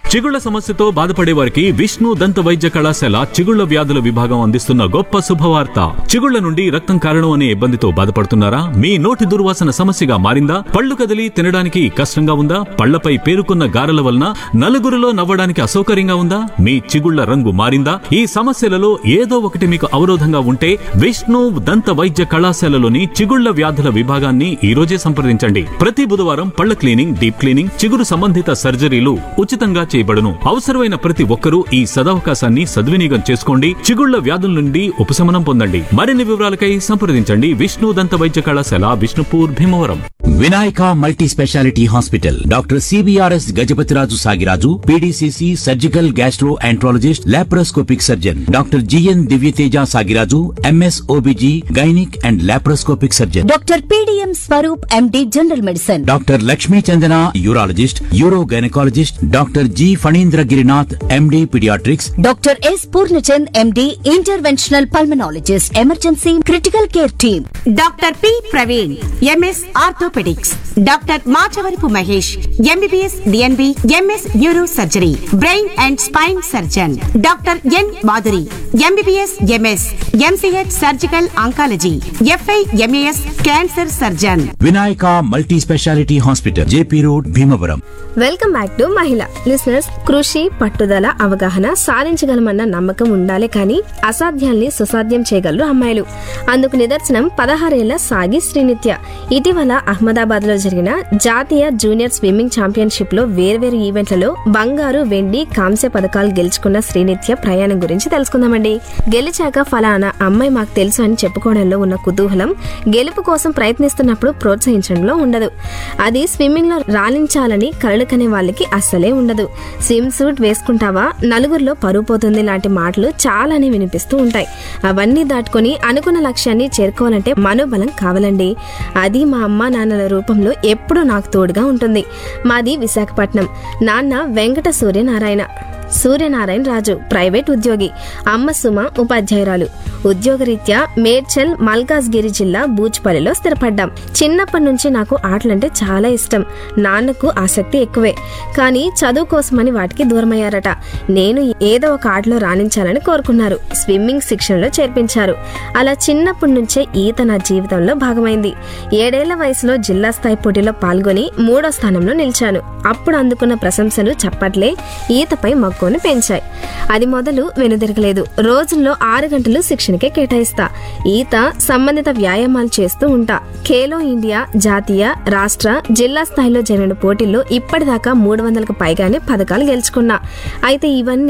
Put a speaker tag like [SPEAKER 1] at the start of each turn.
[SPEAKER 1] చిగుళ్ల సమస్యతో బాధపడే వారికి విష్ణు దంత వైద్య కళాశాల చిగుళ్ల వ్యాధుల విభాగం అందిస్తున్న గొప్ప శుభవార్త చిగుళ్ల నుండి రక్తం కారణం అనే ఇబ్బందితో బాధపడుతున్నారా మీ నోటి దుర్వాసన సమస్యగా మారిందా పళ్ళు కదిలి తినడానికి కష్టంగా ఉందా పళ్లపై పేరుకున్న గారెల వలన నలుగురిలో నవ్వడానికి అసౌకర్యంగా ఉందా మీ చిగుళ్ల రంగు మారిందా ఈ సమస్యలలో ఏదో ఒకటి మీకు అవరోధంగా ఉంటే విష్ణు దంత వైద్య కళాశాలలోని చిగుళ్ల వ్యాధుల విభాగాన్ని ఈ రోజే సంప్రదించండి ప్రతి బుధవారం పళ్ల క్లీనింగ్ డీప్ క్లీనింగ్ చిగురు సంబంధిత సర్జరీలు ఉచితంగా చేయబడును అవసరమైన ప్రతి ఒక్కరూ ఈ సదవకాశాన్ని సద్వినియోగం చేసుకోండి చిగుళ్ల వ్యాధుల నుండి ఉపశమనం పొందండి మరిన్ని వివరాలకై సంప్రదించండి విష్ణు దంత వైద్య కళాశాల Vishnupur Bhimavaram
[SPEAKER 2] Vinayaka multi speciality hospital doctor CBRS Gajapathiraju Sagiraju PDCC surgical gastroenterologist laparoscopic surgeon doctor GN Divyateja Sagiraju MS OBG gynaec and laparoscopic surgeon
[SPEAKER 3] doctor PDM Swaroop MD general medicine
[SPEAKER 2] doctor Lakshmi Chandana urologist uro gynaecologist doctor G Phanindra Girinath MD paediatrics
[SPEAKER 3] doctor S Purnachand MD interventional pulmonologist emergency critical care team
[SPEAKER 4] doctor P Praveen MS orthopaedics doctor Machavarapu Mahesh MBBS DNB MS neuro surgery brain and spine surgeon doctor N Madhuri MBBS MS MCh surgical oncology FI MAS cancer surgeon
[SPEAKER 2] Vinayaka multi speciality hospital JP road Bhimavaram
[SPEAKER 5] welcome back to మహిళ listeners కృషి పట్టుదల అవగాహన సాధించగలమన్న నమ్మకం ఉండాలి కానీ అసాధ్యాల్ని సుసాధ్యం చేయగలరు అమ్మాయిలు అందుకు నిదర్శనం పదహారేళ్ల సాగి శ్రీనిత్య ఇటీవల అహ్మదాబాద్ లో జరిగిన జాతీయ జూనియర్ స్విమ్మింగ్ ఛాంపియన్షిప్ లో వేర్వేరు ఈవెంట్లలో బంగారు వెండి కాంస్య పథకాలు గెలుచుకున్న శ్రీనిత్య ప్రయాణం గురించి తెలుసుకుందామండి గెలిచాక ఫలానా అమ్మాయి మాకు తెలుసు అని చెప్పుకోవడంలో ఉన్న కుతూహలం గెలుపు కోసం ప్రయత్నిస్తున్నప్పుడు ప్రోత్సహించడంలో ఉండదు అది స్విమ్మింగ్ లో రాణించాలని కలలు కనే వాళ్ళకి అస్సలే ఉండదు స్విమ్ సూట్ వేసుకుంటావా నలుగురిలో పరువు పోతుంది లాంటి మాటలు చాలానే వినిపిస్తూ ఉంటాయి అవన్నీ దాటుకొని అనుకున్న లక్ష్యాన్ని చేరుకోవాలంటే మనోబలం కావాలండి అది మా అమ్మ నాన్నల రూపంలో ఎప్పుడూ నాకు తోడుగా ఉంటుంది మాది విశాఖపట్నం నాన్న వెంకట సూర్యనారాయణ సూర్యనారాయణ రాజు ప్రైవేట్ ఉద్యోగి అమ్మ సుమ ఉపాధ్యాయురాలు ఉద్యోగరీత్యా మేడ్చల్ మల్కాజ్గిరి జిల్లా బూచ్పల్లిలో స్థిరపడ్డాం చిన్నప్పటి నుంచి నాకు ఆటలంటే చాలా ఇష్టం నాన్నకు ఆసక్తి ఎక్కువే కానీ చదువు కోసమని వాటికి దూరమయ్యారట నేను ఏదో ఒక ఆటలో రాణించాలని కోరుకున్నారు స్విమ్మింగ్ శిక్షణలో చేర్పించారు అలా చిన్నప్పటి నుంచే ఈత నా జీవితంలో భాగమైంది ఏడేళ్ల వయసులో జిల్లా స్థాయి పోటీలో పాల్గొని మూడో స్థానంలో నిలిచాను అప్పుడు అందుకున్న ప్రశంసలు చప్పట్లే ఈతపై మక్కువను పెంచాయి అది మొదలు వెనుదిరగలేదు రోజుల్లో ఆరు గంటలు శిక్షణకే కేటాయిస్తా ఈత సంబంధిత వ్యాయామాలు చేస్తూ ఉంటా ఖేలో ఇండియా జాతీయ రాష్ట్ర జిల్లా స్థాయిలో జరిగిన పోటీల్లో ఇప్పటిదాకా మూడు వందలకు పైగానే పథకాలు గెలుచుకున్నా అయితే ఇవన్నీ